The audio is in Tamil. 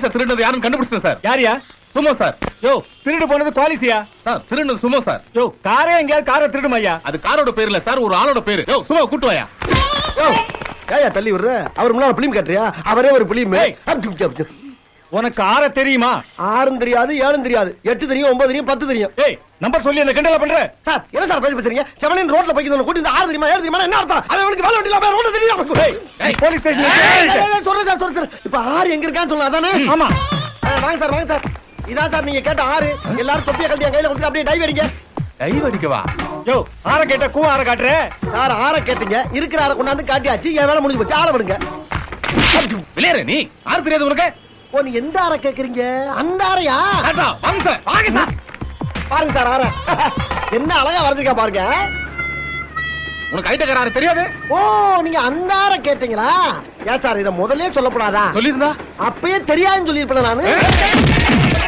குவாலிட்டிஸா திருடுனது யாருன்னு கண்டுபிடிச்சேன் சார் யாரியா சுமோ சார் யோ திருடு போனது குவாலிசியா சார் திருடுனது சுமோ சார் யோ காரே எங்கேயாவது காரை திருடுமா ஐயா அது காரோட பேர் இல்ல சார் ஒரு ஆளோட பேரு யோ சுமோ கூட்டு வாயா ஏயா தள்ளி விடுற அவர் முன்னால பிலிம் கட்டுறியா அவரே ஒரு பிலிம் ஏய். உனக்கு ஆற தெரியுமா ஆறும் தெரியாது ஏழும் தெரியாது எட்டு தெரியும் ஒன்பது தெரியும் பத்து தெரியும் ஏய் நம்பர் சொல்லி என்ன கிண்டலா பண்ற சார் என்ன சார் பேசி பேசுறீங்க செவனின் ரோட்ல போய்க்கு கூட்டி இந்த ஆறு தெரியுமா ஏழு தெரியுமா என்ன அர்த்தம் அவன் அவனுக்கு வேலை வெட்டில ரோட்ல தெரியும் ஏய், ஏய். போலீஸ் ஸ்டேஷன் சொல்றேன் சார் சொல்றேன் சார் இப்ப ஆறு எங்க இருக்கான்னு சொல்லலாம் அதானே ஆமா ஆ, வாங்க சார் வாங்க சார் இதான் சார் நீங்க கேட்ட ஆறு எல்லாரும் தொப்பியை கழட்டி என் கையில கொடுத்து அப்படியே டைவ் அடிங்க கை வடிக்கவா யோ ஆற கேட்ட கூ ஆற காட்டுற சார் ஆற கேட்டீங்க இருக்கிற ஆற கொண்டாந்து காட்டியாச்சு என் வேலை முடிஞ்சு போச்சு ஆள விடுங்க விளையாடு நீ யாரு தெரியாது உனக்கு ஓ நீ எந்த ஆற கேக்குறீங்க அந்த ஆறையா ஆட்டா, வாங்க சார் வாங்க சார் பாருங்க சார் ஆற என்ன அழகா வரைஞ்சிருக்கா பாருங்க உனக்கு ஐட்டக்காரரு தெரியாது ஓ நீங்க அந்த ஆற கேட்டீங்களா ஏன் சார் இத முதல்லயே சொல்லக்கூடாதா சொல்லியிருந்தா அப்பயே தெரியாதுன்னு சொல்லிருப்பேன் நானு